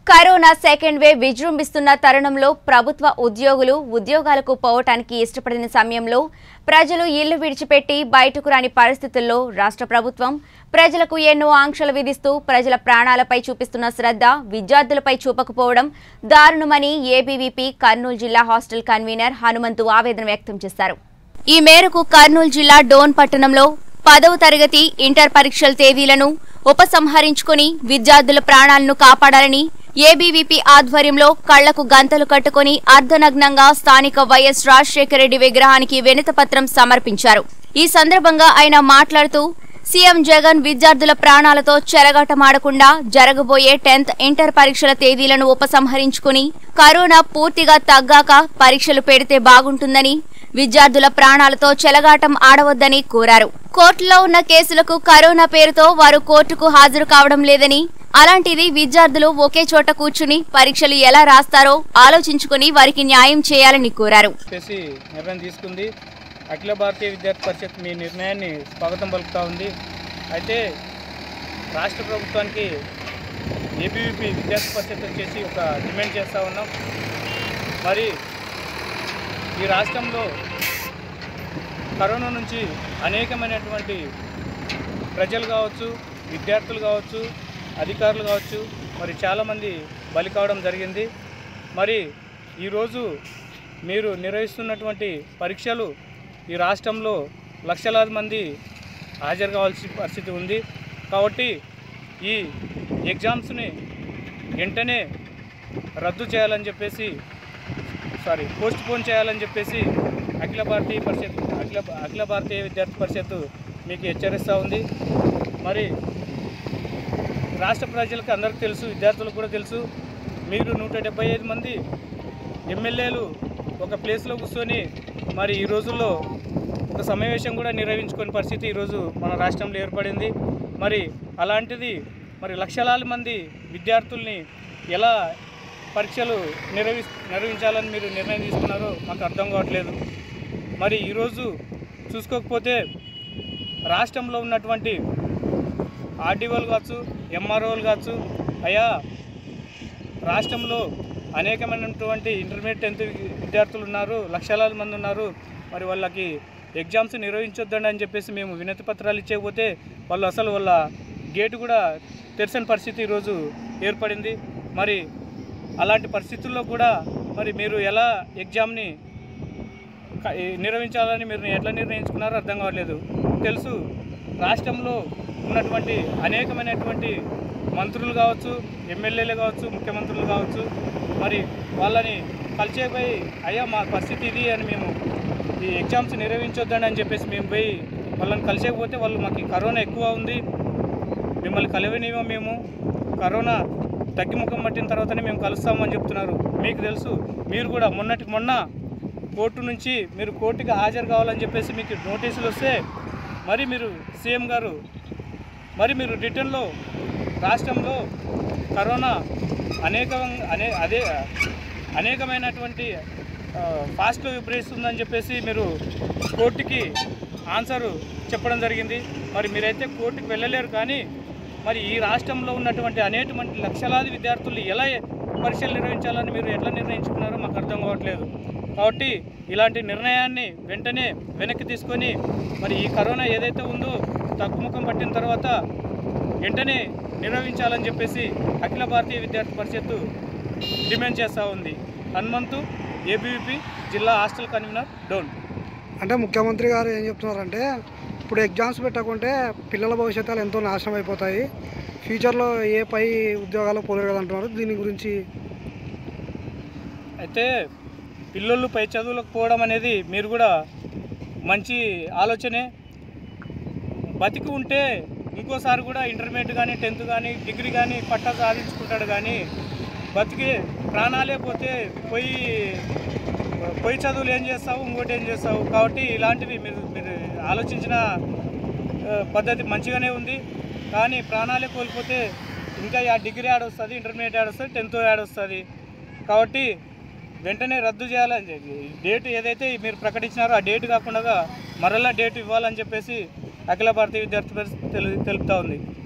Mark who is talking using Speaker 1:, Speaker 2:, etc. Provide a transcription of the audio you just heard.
Speaker 1: corona second wave విజృంభిస్తున్న తరుణంలో ప్రభుత్వ ఉద్యోగులు ఉద్యోగాలకు పోవటానికి ఇష్టపడిన సమయంలో ప్రజలు ఇల్లు విడిచిపెట్టి బయటకు రాని పరిస్థితుల్లో రాష్ట్ర ప్రభుత్వం ప్రజలకు ఎన్నో ఆంక్షలు విధిస్తూ ప్రజల ప్రాణాలపై చూపిస్తున్న శ్రద్ధ విద్యార్థులపై చూపకపోవడం దారుణమని ఏబీవీపీ కర్నూలు జిల్లా హాస్టల్ కన్వీనర్ హనుమంతు ఆవేదన వ్యక్తం చేశారు ఈ మేరకు కర్నూలు జిల్లా డోన్ పట్టణంలో పదవ తరగతి ఇంటర్ పరీక్షల తేదీలను ఉపసంహరించుకుని విద్యార్థుల ప్రాణాలను కాపాడాలని ఏబీవీపీ ఆధ్వర్యంలో కళ్లకు గంతలు కట్టుకుని అర్ధనగ్నంగా స్థానిక వైఎస్ రాజశేఖర రెడ్డి విగ్రహానికి వినతిపత్రం సమర్పించారు ఈ సందర్భంగా ఆయన మాట్లాడుతూ సీఎం జగన్ విద్యార్థుల ప్రాణాలతో చెలగాటమాడకుండా జరగబోయే టెన్త్ ఇంటర్ పరీక్షల తేదీలను ఉపసంహరించుకుని కరోనా పూర్తిగా తగ్గాక పరీక్షలు పెడితే బాగుంటుందని విద్యార్థుల ప్రాణాలతో చెలగాటం ఆడవద్దని కోరారు కోర్టులో ఉన్న కేసులకు కరోనా పేరుతో వారు కోర్టుకు హాజరు కావడం లేదని అలాంటిది విద్యార్థులు ఒకే చోట కూర్చుని పరీక్షలు ఎలా రాస్తారో ఆలోచించుకుని వారికి న్యాయం చేయాలని కోరారు
Speaker 2: చెప్పేసి నిర్ణయం తీసుకుంది అఖిల భారతీయ విద్యార్థి పరిషత్ మీ నిర్ణయాన్ని స్వాగతం పలుకుతూ ఉంది అయితే రాష్ట్ర ప్రభుత్వానికి ఏబీవీపీ విద్యార్థి పరిషత్ వచ్చేసి ఒక డిమాండ్ చేస్తూ ఉన్నాం మరి ఈ రాష్ట్రంలో కరోనా నుంచి అనేకమైనటువంటి ప్రజలు కావచ్చు విద్యార్థులు కావచ్చు అధికారులు కావచ్చు మరి చాలామంది బలి కావడం జరిగింది మరి ఈరోజు మీరు నిర్వహిస్తున్నటువంటి పరీక్షలు ఈ రాష్ట్రంలో లక్షలాది మంది హాజరు కావాల్సిన పరిస్థితి ఉంది కాబట్టి ఈ ఎగ్జామ్స్ని వెంటనే రద్దు చేయాలని చెప్పేసి సారీ పోస్ట్ పోన్ చేయాలని చెప్పేసి అఖిల భారతీయ పరిషత్ అఖిల అఖిల భారతీయ విద్యార్థి పరిషత్ మీకు హెచ్చరిస్తూ ఉంది మరి రాష్ట్ర ప్రజలకు అందరికీ తెలుసు విద్యార్థులకు కూడా తెలుసు మీరు నూట డెబ్బై ఐదు మంది ఎమ్మెల్యేలు ఒక ప్లేస్లో కూర్చొని మరి ఈ రోజుల్లో ఒక సమావేశం కూడా నిర్వహించుకునే పరిస్థితి ఈరోజు మన రాష్ట్రంలో ఏర్పడింది మరి అలాంటిది మరి లక్షలాది మంది విద్యార్థుల్ని ఎలా పరీక్షలు నిర్వహి నిర్వహించాలని మీరు నిర్ణయం తీసుకున్నారో మాకు అర్థం కావట్లేదు మరి ఈరోజు చూసుకోకపోతే రాష్ట్రంలో ఉన్నటువంటి ఆర్డీఓలు కావచ్చు ఎంఆర్ఓలు కావచ్చు అయా రాష్ట్రంలో అనేకమైనటువంటి ఇంటర్మీడియట్ టెన్త్ విద్యార్థులు ఉన్నారు లక్షలాది మంది ఉన్నారు మరి వాళ్ళకి ఎగ్జామ్స్ నిర్వహించొద్దండి అని చెప్పేసి మేము వినతి పత్రాలు ఇచ్చేకపోతే వాళ్ళు అసలు వాళ్ళ గేటు కూడా తెరచని పరిస్థితి ఈరోజు ఏర్పడింది మరి అలాంటి పరిస్థితుల్లో కూడా మరి మీరు ఎలా ఎగ్జామ్ని క- ఈ నిర్వహించాలని మీరు ఎట్లా నిర్ణయించుకున్నారో అర్థం కావట్లేదు తెలుసు రాష్ట్రంలో ఉన్నటువంటి అనేకమైనటువంటి మంత్రులు కావచ్చు ఎమ్మెల్యేలు కావచ్చు ముఖ్యమంత్రులు కావచ్చు మరి వాళ్ళని కలిసేపోయి అయ్యా మా పరిస్థితి ఇది అని మేము ఈ ఎగ్జామ్స్ నిర్వహించొద్దని అని చెప్పేసి మేము పోయి వాళ్ళని కలిసేకపోతే వాళ్ళు మాకు ఈ కరోనా ఎక్కువ ఉంది మిమ్మల్ని కలవనివ్వం మేము కరోనా తగ్గిముఖం పట్టిన తర్వాతనే మేము కలుస్తామని చెప్తున్నారు మీకు తెలుసు మీరు కూడా మొన్నటికి మొన్న కోర్టు నుంచి మీరు కోర్టుకి హాజరు కావాలని చెప్పేసి మీకు నోటీసులు వస్తే మరి మీరు సీఎం గారు మరి మీరు రిటర్న్లో రాష్ట్రంలో కరోనా అనేక అనే అదే అనేకమైనటువంటి ఆ, ఫాస్ట్లో విపరీస్తుందని చెప్పేసి మీరు కోర్టుకి ఆన్సర్ చెప్పడం జరిగింది మరి మీరైతే కోర్టుకి వెళ్ళలేరు కానీ మరి ఈ రాష్ట్రంలో ఉన్నటువంటి అనేటువంటి లక్షలాది విద్యార్థులు ఎలా పరీక్షలు నిర్వహించాలని మీరు ఎట్లా నిర్ణయించుకున్నారో మాకు అర్థం కావట్లేదు కాబట్టి ఇలాంటి నిర్ణయాన్ని వెంటనే వెనక్కి తీసుకొని మరి ఈ కరోనా ఏదైతే ఉందో తగ్గుముఖం పట్టిన తర్వాత వెంటనే నిర్వహించాలని చెప్పేసి అఖిల భారతీయ విద్యార్థి పరిషత్తు డిమాండ్ చేస్తూ ఉంది హనుమంతు ఏబీవీపీ జిల్లా హాస్టల్ కన్వీనర్ డోన్
Speaker 3: అంటే ముఖ్యమంత్రి గారు ఏం చెప్తున్నారంటే ఇప్పుడు ఎగ్జామ్స్ పెట్టకుంటే పిల్లల భవిష్యత్తులు ఎంతో నాశనం అయిపోతాయి ఫ్యూచర్లో ఏ పై ఉద్యోగాలు పొందరు కదా అంటున్నారు దీని గురించి
Speaker 2: అయితే పిల్లలు పై చదువులకు పోవడం అనేది మీరు కూడా మంచి ఆలోచనే బతికి ఉంటే ఇంకోసారి కూడా ఇంటర్మీడియట్ కానీ టెన్త్ కానీ డిగ్రీ కానీ పట్టా సాధించుకుంటాడు కానీ బతికి ప్రాణాలే పోతే పోయి పోయి చదువులు ఏం చేస్తావు ఇంకోటి ఏం చేస్తావు కాబట్టి ఇలాంటివి మీరు మీరు ఆలోచించిన ఆ, పద్ధతి మంచిగానే ఉంది కానీ ప్రాణాలే కోల్పోతే ఇంకా ఆ డిగ్రీ ఆడొస్తుంది ఇంటర్మీడియట్ ఆడొస్తుంది టెన్త్ ఆడొస్తుంది కాబట్టి వెంటనే రద్దు చేయాలని చెప్పి డేట్ ఏదైతే మీరు ప్రకటించినారో ఆ డేట్ కాకుండా మరలా డేట్ ఇవ్వాలని చెప్పేసి అఖిల భారతీయ విద్యార్థి పరిషత్ తెలు తెలుపుతా ఉంది